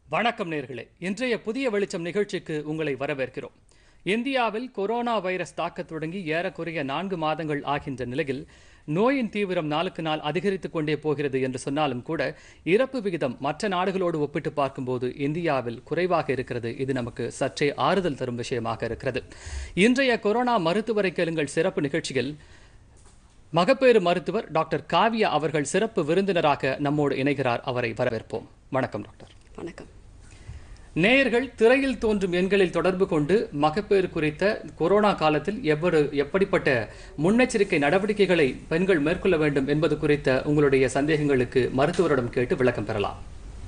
வணக்கம் நேர்களே இன்றைய புதிய வெளிச்சம் நிகழ்ச்சிக்கு உங்களை வரவேற்கிறோம் இந்தியாவில் கொரோனா வைரஸ் தாக்கத் தொடங்கி ஏறக்குறைய நான்கு மாதங்கள் ஆகின்ற நிலையில் நோயின் தீவிரம் நாளுக்கு நாள் அதிகரித்துக் கொண்டே போகிறது என்று சொன்னாலும் கூட இறப்பு விகிதம் மற்ற நாடுகளோடு ஒப்பிட்டு பார்க்கும்போது இந்தியாவில் குறைவாக இருக்கிறது இது நமக்கு சற்றே ஆறுதல் தரும் விஷயமாக இருக்கிறது இன்றைய கொரோனா மருத்துவரை கேளுங்கள் சிறப்பு நிகழ்ச்சியில் மகப்பேறு மருத்துவர் டாக்டர் காவியா அவர்கள் சிறப்பு விருந்தினராக நம்மோடு இணைகிறார் அவரை வரவேற்போம் வணக்கம் டாக்டர் வணக்கம் நேயர்கள் திரையில் தோன்றும் எண்களில் தொடர்பு கொண்டு மகப்பேறு குறித்த கொரோனா காலத்தில் எவ்வளவு எப்படிப்பட்ட முன்னெச்சரிக்கை நடவடிக்கைகளை பெண்கள் மேற்கொள்ள வேண்டும் என்பது குறித்த உங்களுடைய சந்தேகங்களுக்கு மருத்துவரிடம் கேட்டு விளக்கம் பெறலாம்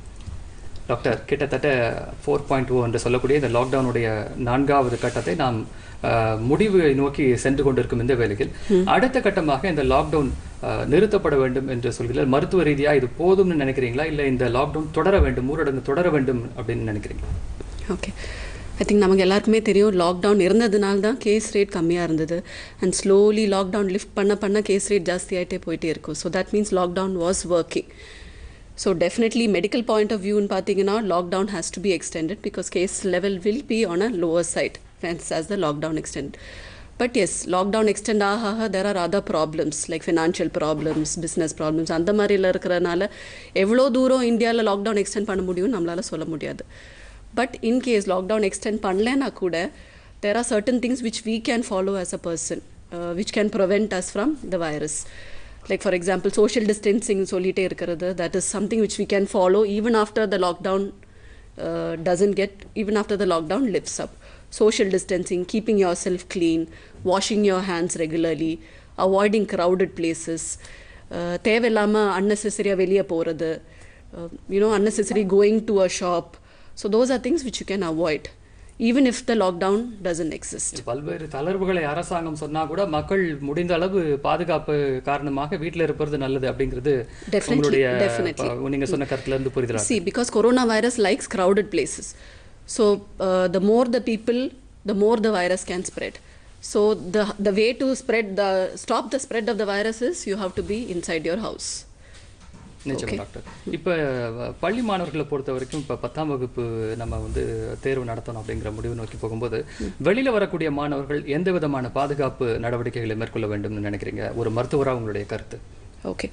டாக்டர் கிட்டத்தட்ட ஃபோர் பாயிண்ட் ஓ என்று சொல்லக்கூடிய இந்த லாக்டவுனுடைய நான்காவது கட்டத்தை நாம் அஹ், முடிவை நோக்கி சென்று கொண்டிருக்கும் இந்த வேளையில் அடுத்த கட்டமாக இந்த லாக்டவுன் அஹ், நிறுத்தப்பட வேண்டும் என்று சொல்கிறார் மருத்துவ ரீதியா இது போதும்னு நினைக்கிறீங்களா இல்லை இந்த லாக்டவுன் தொடர வேண்டும் ஊரடங்கு தொடர வேண்டும் அப்படின்னு நினைக்கிறீங்களா ஓகே ஐ திங்க் நமக்கு எல்லாருக்குமே தெரியும் லாக்டவுன் இருந்ததுனால தான் கேஸ் ரேட் கம்மியாக இருந்தது அண்ட் ஸ்லோலி லாக்டவுன் லிஃப்ட் பண்ண பண்ண கேஸ் ரேட் ஜாஸ்தி ஆகிட்டே போயிட்டே இருக்கும் so that means lockdown was working so definitely medical point of வியூன்னு பார்த்தீங்கன்னா lockdown has to be extended because case level will be on a lower side fence as the lockdown extend but as lockdown extend ஆக ஆக there are other problems like financial problems business problems அந்த மாதிரில இருக்கிறனால எவ்வளோ தூரம் இந்தியாவில் lockdown extend பண்ண முடியும்னு நம்மளால சொல்ல முடியாது but in case lockdown extend பண்ணலனா கூட there are certain things which we can follow as a person uh, which can prevent us from the virus like for example social distancing சொல்லிட்டே இருக்கிறது that is something which we can follow even after the lockdown uh, doesn't get even after the lockdown lifts up social distancing keeping yourself clean washing your hands regularly avoiding crowded places uh, தேவையில்லாமல் அன்னெசரியாக வெளியே போகிறது you know unnecessary going to a shop so those are things which you can avoid even if the lockdown doesn't exist பல்வேறு தளர்வுகளை அரசாங்கம் சொன்னா கூட மக்கள் முடிந்த அளவு பாதுகாப்பு காரணமாக வீட்டில் இருப்பது நல்லது அப்படிங்கிறது Definitely, உங்களுடைய definitely. ப- நீங்க சொன்ன கருத்துல இருந்து புரிதலா See, because coronavirus likes crowded places. So uh, the more the people, the more the virus can spread. So the the way to spread the stop the spread of the virus is you have to be inside your house. நிச்சயம் doctor இப்போ அஹ், பள்ளி மாணவர்களை பொறுத்த வரைக்கும் இப்போ பத்தாம் வகுப்பு நம்ம வந்து தேர்வு நடத்தணும் அப்படிங்கிற முடிவு நோக்கி போகும்போது வெளியில வரக்கூடிய மாணவர்கள் எந்த விதமான பாதுகாப்பு நடவடிக்கைகளை மேற்கொள்ள வேண்டும்னு நினைக்கிறீங்க ஒரு மருத்துவரா உங்களுடைய கருத்து ஓகே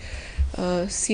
சி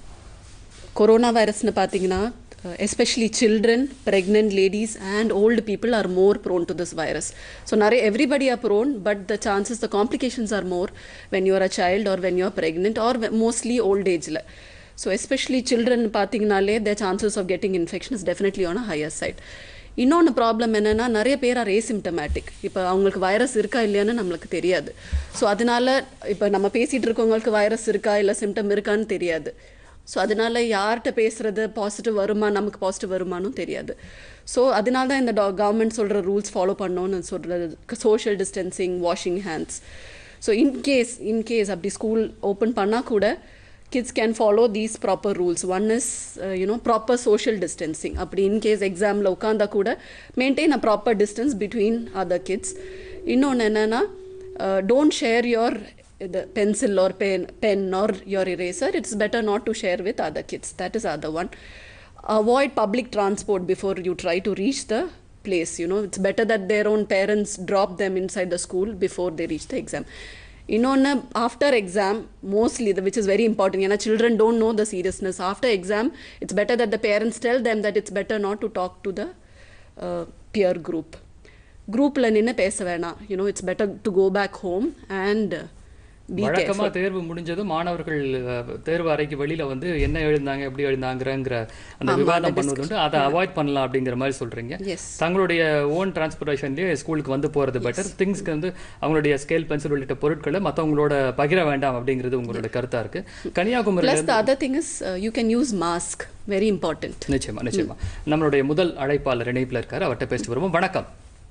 கொரோனா வைரஸ்னு பார்த்தீங்கன்னா especially children pregnant ladies and old people are more prone to this virus so நிறைய everybody are prone but the chances the complications are more when you are a child or when you are pregnant or mostly old ஏஜில் so especially children பார்த்தீங்கனாலே the chances of getting infection is definitely on a higher side இன்னொன்று problem என்னென்னா நிறைய பேர் R asymptomatic இப்போ அவங்களுக்கு virus இருக்கா இல்லையான்னு நம்மளுக்கு தெரியாது ஸோ அதனால இப்போ நம்ம பேசிகிட்டு இருக்கவங்களுக்கு வைரஸ் இருக்கா இல்லை சிம்டம் இருக்கான்னு தெரியாது ஸோ அதனால யார்கிட்ட பேசுறது பாசிட்டிவ் வருமா நமக்கு பாசிட்டிவ் வருமானும் தெரியாது ஸோ அதனால தான் இந்த கவர்மெண்ட் சொல்கிற ரூல்ஸ் ஃபாலோ பண்ணோன்னு சொல்கிறது social distancing washing hands so in case in case அப்படி ஸ்கூல் ஓப்பன் பண்ணால் கூட kids can follow these proper rules one is uh, you know proper social distancing அப்படி in case எக்ஸாமில் உட்காந்தா கூட maintain a proper distance between other kids இன்னொன்று என்னென்னா don't share your the pencil or pen pen or your eraser it's better not to share with other kids that is other one avoid public transport before you try to reach the place you know it's better that their own parents drop them inside the school before they reach the exam இன்னொன்று after exam mostly இது which is very important ஏன்னா children don't know the seriousness after exam it's better that the parents tell them that it's better not to talk to the peer group குரூப்பில் நின்று பேச வேணாம் you know it's better to go back home and be வழக்கமா தேர்வு முடிஞ்சதும் மாணவர்கள் அஹ், தேர்வு அறைக்கு வெளியில வந்து என்ன எழுந்தாங்க எப்படி எழுந்தாங்கங்கிற அந்த விவாதம் பண்ணுவது உண்டு அதை அவாய்ட் பண்ணலாம் அப்படிங்கிற மாதிரி சொல்றீங்க எஸ் தங்களுடைய ஓன் டிரான்ஸ்போர்டேஷன்லேயே ஸ்கூலுக்கு வந்து போறது பெட்டர் திங்ஸ்க்கு வந்து அவங்களுடைய ஸ்கேல் பென்சில் உள்ளிட்ட பொருட்களை மற்றவங்களோட பகிர வேண்டாம் அப்படிங்கிறது உங்களோட கருத்தா இருக்கு கன்னியாகுமரியில plus the other thing is you can use mask very important நிச்சயமா நிச்சயமா நம்மளுடைய முதல் அழைப்பாளர் இணைப்புல இருக்காரு அவர்கிட்ட பேசிட்டு வருவோம் வணக்கம்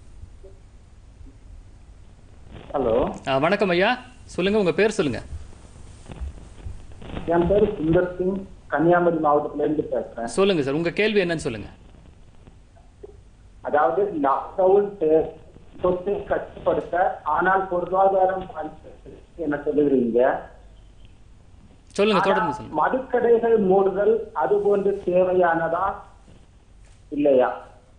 ஹலோ அஹ், வணக்கம் ஐயா சொல்லுங்க உங்க பேர் சொல்லுங்க என் பேர் சுந்தர் சிங் கன்னியாகுமரி மாவட்டத்துல இருந்து பேசுறேன் சொல்லுங்க சார் உங்க கேள்வி என்னன்னு சொல்லுங்க அதாவது லாக்டவுன் தொற்றை கட்டுப்படுத்த ஆனால் பொருளாதாரம் பாதிக்கிறது என்ன சொல்லுகிறீங்க சொல்லுங்க ஆனா, தொடர்ந்து சொல்லுங்க மதுக்கடைகள் மூடுதல் அது போன்று தேவையானதா இல்லையா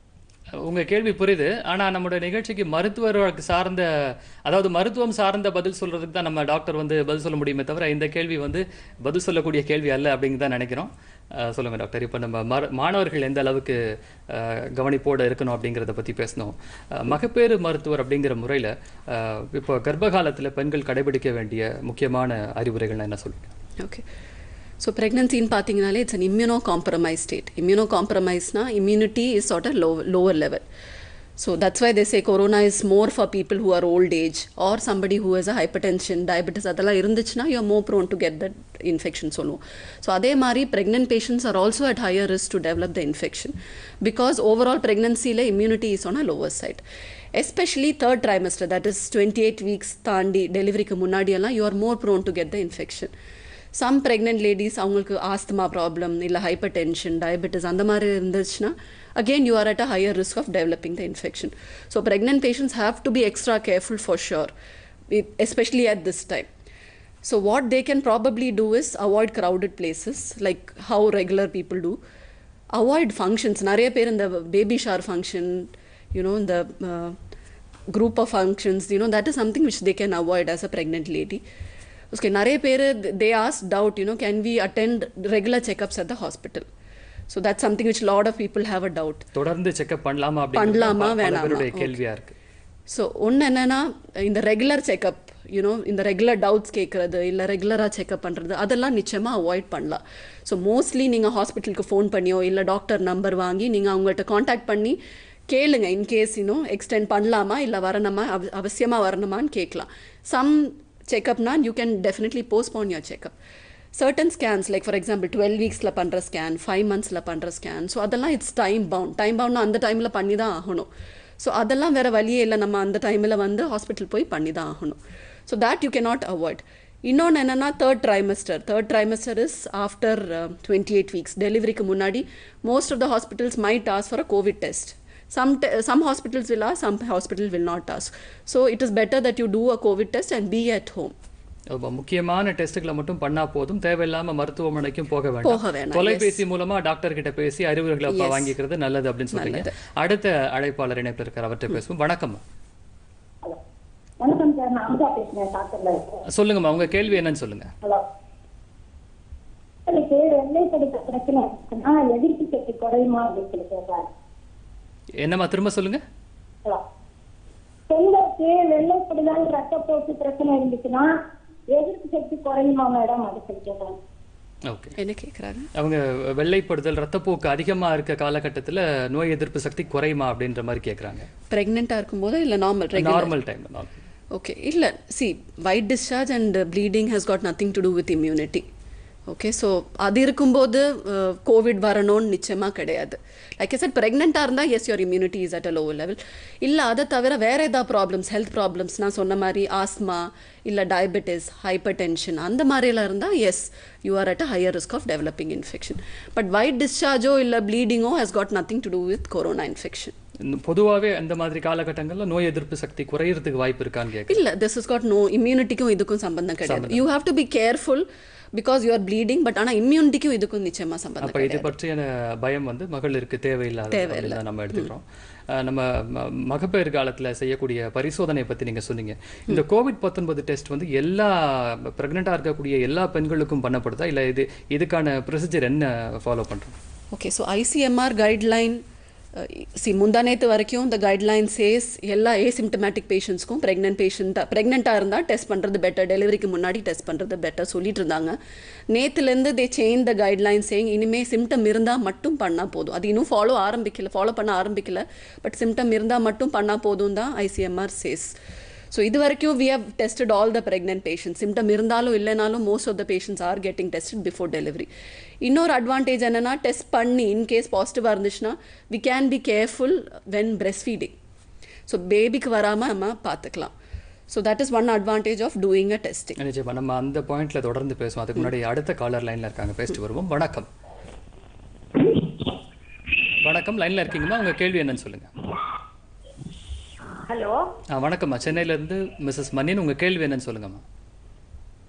உங்க கேள்வி புரியுது ஆனா நம்முடைய நிகழ்ச்சிக்கு மருத்துவர் சார்ந்த அதாவது மருத்துவம் சார்ந்த பதில் சொல்றதுக்கு தான் நம்ம டாக்டர் வந்து பதில் சொல்ல முடியுமே தவிர இந்த கேள்வி வந்து பதில் சொல்லக்கூடிய கேள்வி அல்ல அப்படின்னு தான் நினைக்கிறோம் அஹ், சொல்லுங்க டாக்டர் இப்போ நம்ம மர மாணவர்கள் எந்த அளவுக்கு அஹ், கவனிப்போட இருக்கணும் அப்படிங்கிறத பத்தி பேசணும் அஹ், மகப்பேறு மருத்துவர் அப்படிங்கிற முறையில அஹ், இப்போ கர்ப்ப காலத்துல பெண்கள் கடைபிடிக்க வேண்டிய முக்கியமான அறிவுரைகள் என்ன சொல்லுங்க ஓகே ஸோ ப்ரெக்னன்சின்னு பார்த்தீங்கனாலே it's an immunocompromise state இம்யூனோ காம்ப்ரமைஸ்னா immunity is shot a low lower level so that's why they say corona is more for people who are old age or somebody who has a hypertension diabetes அதெல்லாம் இருந்துச்சுன்னா you more prone to get that infection சொல்லுவோம் so அதே மாதிரி pregnant patients are also at higher risk to develop the infection because overall ப்ரெக்னன்சியில் immunity is on a lower side especially third trimester that is twenty eight weeks தாண்டி டெலிவரிக்கு முன்னாடியெல்லாம் you are more prone to get the infection some pregnant ladies அவங்களுக்கு asthma problem இல்லை hypertension diabetes அந்த மாதிரி இருந்துச்சுன்னா again you are at a higher risk of developing the infection so pregnant patients have to be extra careful for sure especially at this time So what they can probably do is avoid crowded places, like how regular people do. Avoid functions. நிறைய பேர் இந்த baby shower function, you know, the uh, group of functions, you know, that is something which they can avoid as a pregnant lady. Okay, நிறைய பேர் they ask doubt, you know, can we attend regular checkups at the hospital? So that's something which a lot of people have a doubt. தொடர்ந்து checkup பண்ணலாமா பண்ணலாமா, அப்படிங்கிறது பல வேணாமா? பேருடைய Okay. கேள்வியா இருக்கு ஸோ ஒன்று என்னென்னா இந்த ரெகுலர் செக்கப் யூனோ இந்த ரெகுலர் டவுட்ஸ் கேட்குறது இல்லை ரெகுலராக செக்அப் பண்ணுறது அதெல்லாம் நிச்சயமாக அவாய்ட் பண்ணலாம் ஸோ மோஸ்ட்லி நீங்கள் ஹாஸ்பிட்டலுக்கு ஃபோன் பண்ணியோ இல்லை டாக்டர் நம்பர் வாங்கி நீங்கள் அவங்கள்ட்ட காண்டாக்ட் பண்ணி கேளுங்க இன்கேஸ் இன்னும் எக்ஸ்டெண்ட் பண்ணலாமா இல்லை வரணுமா அவ அவசியமாக வரணுமான்னு கேட்கலாம் சம் செக்கப்னா you can definitely postpone your checkup certain scans like for example twelve வீக்ஸில் பண்ணுற ஸ்கேன் ஃபைவ் மந்த்ஸில் பண்ணுற ஸ்கேன் ஸோ அதெல்லாம் இட்ஸ் டைம் பவுண்ட் டைம் பவுண்ட்னா அந்த டைமில் பண்ணி தான் ஆகணும் ஸோ அதெல்லாம் வேறு வழியே இல்லை நம்ம அந்த டைமில் வந்து ஹாஸ்பிட்டல் போய் பண்ணி தான் ஆகணும் so that you cannot avoid இன்னொன்று என்னென்னா third trimester third trimester is after twenty eight weeks டெலிவரிக்கு முன்னாடி most of the hospitals might ask for a covid test some te- some hospitals will ask some hospital will not ask so it is better that you do a covid test and be at home ரொம்ப முக்கியமான டெஸ்ட்டுகளை மட்டும் பண்ணா போதும் தேவையில்லாம மருத்துவமனைக்கும் போக போக வேண்டாம் வேணாம், தொலைபேசி மூலமா டாக்டர் கிட்ட பேசி அறிவுரைகளை அப்ப Yes. வாங்கிக்கிறது நல்லது அப்படின்னு சொல்றீங்க அடுத்த அழைப்பாளர் இணைப்பில் இருக்கார் அவர்கிட்ட பேசுவோம் வணக்கம் ஹலோ வணக்கம் சார் நான் அமுதா பேசுறேன் டாக்டர்ல இருக்கேன் சொல்லுங்கம்மா உங்க கேள்வி என்னன்னு சொல்லுங்க ஹலோ எனக்கு வெள்ளை படித்த பிரச்சனை இருக்குன்னா எதிர்ப்பு சக்தி குறையுமா அப்படின்னு சொல்லி கேட்கறாரு என்னம்மா திரும்ப சொல்லுங்க ஹலோ பெண்களுக்கு வெள்ளைப்படிதான் ரத்தப்போக்கு பிரச்சனை இருந்துச்சுன்னா எதிர்ப்பு சக்தி குறையுமா மேடம் அது சொல்லி கேட்கறேன் ஓகே என்ன கேட்குறாங்க அவங்க வெள்ளைப்படுதல் ரத்தப்போக்கு அதிகமா இருக்க காலகட்டத்துல நோய் எதிர்ப்பு சக்தி குறையுமா அப்படின்ற மாதிரி கேக்குறாங்க ப்ரெக்னெண்ட்டாக இருக்கும்போது இல்லை நார்மல் ரெகுலர் நார்மல் டைம்ல நார்மல் ஓகே இல்லை see white discharge and bleeding has got nothing to do with immunity okay so அது இருக்கும்போது கோவிட் வரணும்னு நிச்சயமாக கிடையாது லைக் சார் ப்ரெக்னெண்ட்டாக இருந்தால் yes your immunity is at a lower level இல்லை அதை தவிர வேறு ஏதாவது ப்ராப்ளம்ஸ் ஹெல்த் ப்ராப்ளம்ஸ் நான் சொன்ன மாதிரி ஆஸ்மா இல்லை டயபெட்டிஸ் ஹைப்பர் டென்ஷன் அந்த மாதிரிலாம் இருந்தால் yes you are at a higher risk of developing infection but white டிஸ்சார்ஜோ இல்லை ப்ளீடிங்கோ has got nothing to do with corona infection பொதுவாவே அந்த மாதிரி காலகட்டங்கள்ல நோய் எதிர்ப்பு சக்தி குறையறதுக்கு வாய்ப்பு இருக்கான்னு கேட்க இல்ல திஸ் இஸ் காட் நோ இம்யூனிட்டிக்கும் இதுக்கும் சம்பந்தம் கிடையாது you have to be careful because you are bleeding but ஆனா இம்யூனிட்டிக்கும் இதுக்கும் நிச்சயமா சம்பந்தம் அப்ப இது பற்றியான பயம் வந்து மகளிருக்கு தேவையில்லாத அப்படின்னு தான் நம்ம எடுத்துக்கிறோம் அஹ் நம்ம ம- மகப்பேறு காலத்துல செய்யக்கூடிய பரிசோதனை பத்தி நீங்க சொன்னீங்க இந்த கோவிட் 19 டெஸ்ட் வந்து எல்லா பிரெக்னெண்டா இருக்கக்கூடிய எல்லா பெண்களுக்கும் பண்ணப்படுதா இல்ல இது இதுக்கான ப்ரொசீஜர் என்ன ஃபாலோ பண்றோம் okay so ICMR guideline see முந்தானேத்து வரைக்கும் இந்த கைட்லைன் சேஸ் எல்லா ஏசிம்டமேட்டிக் பேஷண்ட்ஸ்க்கும் ப்ரெக்னென்ட் பேஷண்ட்டாக ப்ரெக்னெண்ட்டாக இருந்தால் டெஸ்ட் பண்ணுறது பெட்டர் டெலிவரிக்கு முன்னாடி டெஸ்ட் பண்ணுறது பெட்டர் சொல்லிட்டு இருந்தாங்க நேற்றுலேருந்து they change the guideline saying இனிமேல் சிம்டம் இருந்தால் மட்டும் பண்ணால் போதும் அது இன்னும் ஃபாலோ ஆரம்பிக்கல ஃபாலோ பண்ண ஆரம்பிக்கல பட் சிம்டம் இருந்தால் மட்டும் பண்ணால் போதும் தான் ஐசிஎம்ஆர் சேஸ் ஸோ இது வரைக்கும் we have tested all the pregnant patient symptom இருந்தாலும் இல்லைனாலும் most of the patients are getting tested before delivery இன்னொரு அட்வான்டேஜ் என்னன்னா டெஸ்ட் பண்ணி இன்கேஸ் பாசிட்டிவாக இருந்துச்சுன்னா we can be careful when breast feeding so பேபிக்கு வராமல் நம்ம பார்த்துக்கலாம் so that is one advantage of doing a testing நிச்சயமா நம்ம அந்த பாயிண்ட்ல தொடர்ந்து பேசுவோம் அதுக்கு முன்னாடி அடுத்த காலர் லைன்ல இருக்காங்க பேசிட்டு வருவோம் வணக்கம் வணக்கம் லைன்ல இருக்கீங்கம்மா உங்க கேள்வி என்னன்னு சொல்லுங்க ஹலோ ஆ வணக்கம்மா சென்னையில இருந்து மிஸ்ஸஸ் மணியன் உங்க கேள்வி என்னன்னு சொல்லுங்கம்மா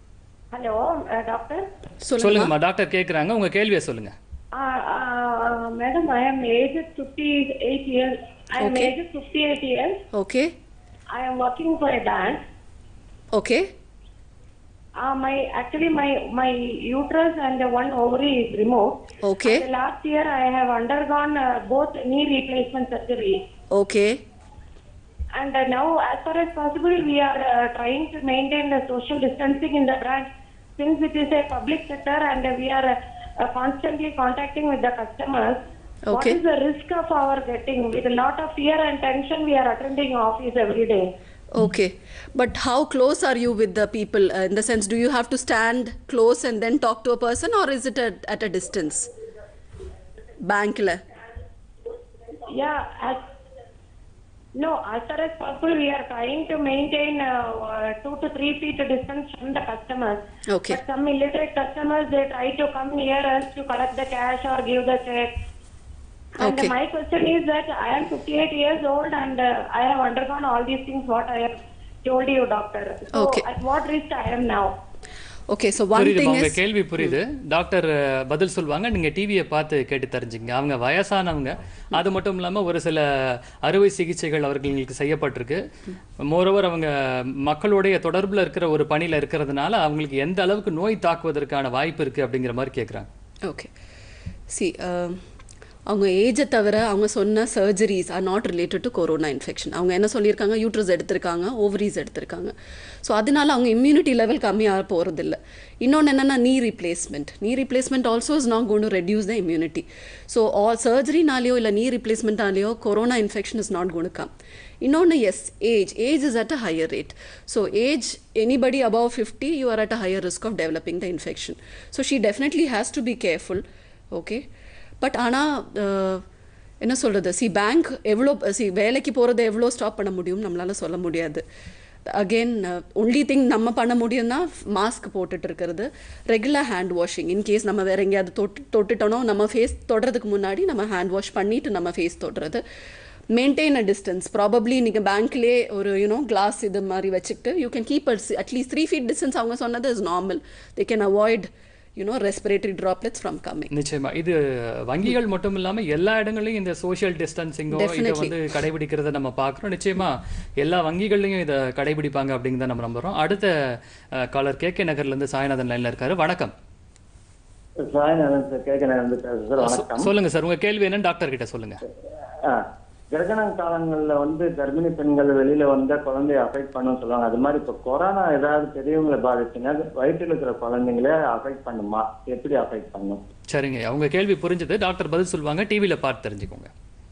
ஹலோ டாக்டர் சொல்லுங்க சொல்லுங்கம்மா டாக்டர் கேக்குறாங்க உங்க கேள்வியை சொல்லுங்க madam, I am aged 58 years. I am Okay. aged 58 years. Okay. I am working for a bank. Okay. Uh, my actually my my uterus and the one ovary is removed. Okay. And the last year I have undergone uh, both knee replacement surgery. Okay. And uh, now, as far as possible, we are uh, trying to maintain the social distancing in the branch since it is a public sector and uh, we are uh, uh, constantly contacting with the customers. What Okay. is the risk of our getting? With a lot of fear and tension, we are attending office every day. Okay. But how close are you with the people? Uh, in the sense, do you have to stand close and then talk to a person, or is it at, at a distance? Bankla. Yeah, as no, as far as possible, we are trying to maintain uh, uh, two to three feet distance from the customers. Okay. But some illiterate customers, they try to come near us to collect the cash or give the check. And Okay. my question is that I am 58 years old and uh, I have undergone all these things what I have told you, doctor. So Okay. at what risk I am now? Okay. So one புரியுது thing உங்க is. கேள்வி புரியுது doctor அஹ், பதில் சொல்லுவாங்க நீங்க டிவியை பார்த்து கேட்டு தெரிஞ்சுங்க அவங்க வயசானவங்க அது மட்டும் இல்லாம ஒரு சில அறுவை சிகிச்சைகள் அவர்களுக்கு செய்யப்பட்டிருக்கு மோரோவர் அவங்க மக்களுடைய தொடர்புல இருக்கிற ஒரு பணியில இருக்கிறதுனால அவங்களுக்கு எந்த அளவுக்கு நோய் தாக்குவதற்கான வாய்ப்பு இருக்கு அப்படிங்கிற மாதிரி கேக்குறாங்க ஓகே சி அவங்க ஏஜை தவிர அவங்க சொன்ன surgeries are not related to corona infection அவங்க என்ன சொல்லியிருக்காங்க யூட்ரஸ் எடுத்திருக்காங்க ஓவரிஸ் எடுத்திருக்காங்க ஸோ அதனால அவங்க இம்யூனிட்டி லெவல் கம்மியாக போகிறதில்ல இன்னொன்று என்னென்னா knee replacement knee replacement also is not gone to reduce the immunity so all சர்ஜரினாலேயோ இல்லை நீ ரீப்ளேஸ்மெண்ட்னாலேயோ corona infection is not gone come இன்னொன்று yes age age is at a higher rate so age anybody above fifty you are at a higher risk of developing the infection so she definitely has to be careful okay but ஆனால் என்ன சொல்கிறது C bank எவ்வளோ C வேலைக்கு போகிறத எவ்வளோ stop பண்ண முடியும் நம்மளால சொல்ல முடியாது அகெயின் ஒன்லி திங் நம்ம பண்ண முடியும்னா மாஸ்க் போட்டுட்டு இருக்கிறது ரெகுலர் ஹேண்ட் வாஷிங் இன்கேஸ் நம்ம வேற எங்கேயாவது தொட்டு தொட்டுட்டோனோ நம்ம ஃபேஸ் தொடுறதுக்கு முன்னாடி நம்ம ஹேண்ட் வாஷ் பண்ணிட்டு நம்ம ஃபேஸ் தொடுறது மெயின்டைன் அ டிஸ்டன்ஸ் ப்ராபப்ளி நீங்கள் பேங்க்லேயே ஒரு யூனோ கிளாஸ் இது மாதிரி வச்சுக்கிட்டு you can keep at least three feet distance அவங்க சொன்னது is normal they can avoid you know respiratory droplets from coming நிச்சயமா இது வங்கிகள் மட்டும் இல்லாம எல்லா இடங்களையும் இந்த சோஷியல் டிஸ்டன்சிங்கோ இதை Definitely. வந்து கடைபிடிக்கிறத நம்ம பார்க்குறோம் நிச்சயமா எல்லா வங்கிகள்லையும் இதை கடைபிடிப்பாங்க அப்படிங்கிறத நம்ம நம்புறோம் அடுத்த காலர் கே கே நகர்ல இருந்து சாய்நாதன் லைன்ல இருக்காரு வணக்கம் சாய்நாதன் சார் கேட்க வந்து பேசுறேன் சார் வணக்கம் சொல்லுங்க சார் உங்க கேள்வி என்னன்னு டாக்டர் கிட்ட சொல்லுங்க ஆ, கிரகண காலங்கள்ல வந்து கர்ப்பிணி பெண்கள் வெளியில வந்தா குழந்தைய அஃபெக்ட் பண்ணும் சொல்லுவாங்க அது மாதிரி இப்ப கொரோனா ஏதாவது பெரியவங்களை பாதிச்சுன்னா வயிற்றுல இருக்கிற குழந்தைங்களே அஃபெக்ட் பண்ணுமா எப்படி அஃபெக்ட் பண்ணும் சரிங்க உங்க கேள்வி புரிஞ்சது டாக்டர் பதில் சொல்லுவாங்க டிவில பார்த்து தெரிஞ்சுக்கோங்க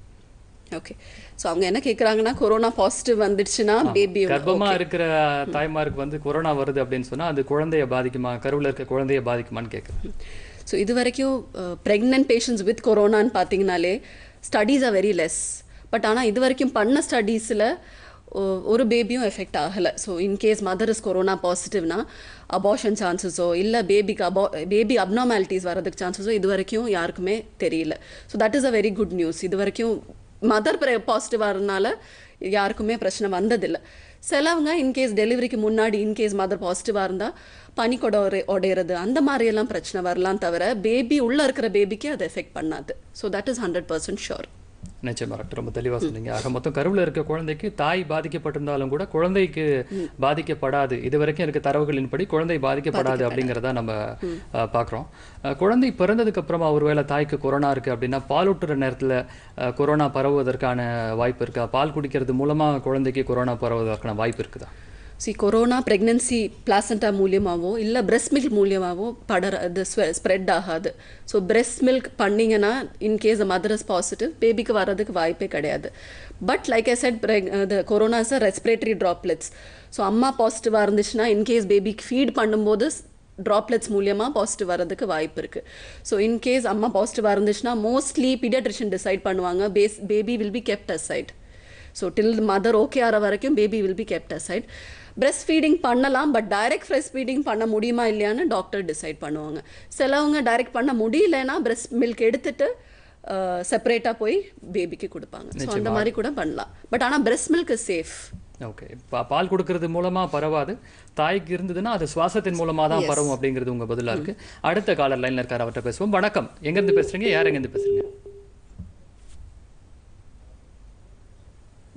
ஓகே ஸோ அவங்க என்ன கேட்குறாங்கன்னா கொரோனா பாசிட்டிவ் வந்துடுச்சுன்னா பேபி கர்ப்பமா இருக்கிற தாய்மாருக்கு வந்து கொரோனா வருது அப்படின்னு சொன்னா அது குழந்தைய பாதிக்குமா கருவுல இருக்க குழந்தைய பாதிக்குமான்னு கேட்குறேன் ஸோ இது வரைக்கும் ப்ரெக்னென்ட் பேஷண்ட்ஸ் வித் கொரோனான்னு பார்த்தீங்கனாலே studies are very less but ஆனால் இது வரைக்கும் பண்ண ஸ்டடீஸில் ஒரு பேபியும் எஃபெக்ட் ஆகலை so in case mother is corona பாசிட்டிவ்னா அபார்ஷன் சான்சஸோ இல்லை பேபிக்கு அபா பேபி அப்னார்மாலிட்டிஸ் வரதுக்கு சான்சஸோ இது வரைக்கும் யாருக்குமே தெரியல so that is a very good news இது வரைக்கும் மதர் பாசிட்டிவாக இருந்தனால யாருக்குமே பிரச்சனை வந்ததில்லை சிலவங்க இன்கேஸ் டெலிவரிக்கு முன்னாடி இன்கேஸ் மதர் பாசிட்டிவாக இருந்தால் பனிக்கொடை உடை- உடையிறது அந்த மாதிரியெல்லாம் பிரச்சனை வரலாம் தவிர பேபி உள்ளே இருக்கிற பேபிக்கு அது எஃபெக்ட் பண்ணாது so that is hundred percent sure நிச்சயமா டாக்டர் ரொம்ப தெளிவா சொன்னீங்க ஆக மொத்தம் கருவுல இருக்க குழந்தைக்கு தாய் பாதிக்கப்பட்டிருந்தாலும் கூட குழந்தைக்கு பாதிக்கப்படாது இது வரைக்கும் இருக்க தரவுகளின்படி குழந்தை பாதிக்கப்படாது அப்படிங்கிறத நம்ம அஹ், பார்க்கிறோம் அஹ், குழந்தை பிறந்ததுக்கு அப்புறமா ஒருவேளை தாய்க்கு கொரோனா இருக்கு அப்படின்னா பாலூட்டுற நேரத்துல அஹ், கொரோனா பரவுவதற்கான வாய்ப்பு இருக்கா பால் குடிக்கிறது மூலமா குழந்தைக்கு கொரோனா பரவுவதற்கான வாய்ப்பு இருக்குதா சி கொரோனா ப்ரெக்னென்சி பிளாசண்டா மூலியமாவோ இல்லை பிரெஸ்ட் மில்க் மூலியமாவோ படர அது ஸ்ப்ரெட் ஆகாது ஸோ பிரெஸ்ட் மில்க் பண்ணிங்கன்னா இன்கேஸ் மதர் இஸ் பாசிட்டிவ் பேபிக்கு வர்றதுக்கு வாய்ப்பே கிடையாது but like I said the corona is respiratory droplets so அம்மா பாசிட்டிவாக இருந்துச்சுன்னா இன்கேஸ் பேபிக்கு ஃபீட் பண்ணும்போது ட்ராப்லெட்ஸ் மூலியமாக பாசிட்டிவ் வரதுக்கு வாய்ப்பு இருக்குது ஸோ இன்கேஸ் அம்மா பாசிட்டிவாக இருந்துச்சுன்னா மோஸ்ட்லி பீடியாட்ரிஷியன் டிசைட் பண்ணுவாங்க base baby will be kept aside so till mother okay ஆகிற வரைக்கும் baby will be kept aside breast feeding பண்ணலாம் பட் டைரக்ட் breast ஃபீடிங் பண்ண முடியுமா இல்லையான்னு டாக்டர் டிசைட் பண்ணுவாங்க சிலவங்க டைரக்ட் பண்ண முடியலன்னா breast மில்க் எடுத்துட்டு செப்பரேட்டாக போய் பேபிக்கு கொடுப்பாங்க ஸோ அந்த மாதிரி கூட பண்ணலாம் பட் ஆனால் breast milk is safe okay பால் கொடுக்கறது மூலமா பரவாது தாய்க்கு இருந்ததுன்னா அது சுவாசத்தின் மூலமா தான் பரவும் அப்படிங்கிறது உங்க பதிலா இருக்கு அடுத்த காலர் லைன்ல இருக்காரு அவர்கிட்ட பேசுவோம் வணக்கம் எங்க இருந்து பேசுறீங்க யார் எங்க இருந்து பேசுறீங்க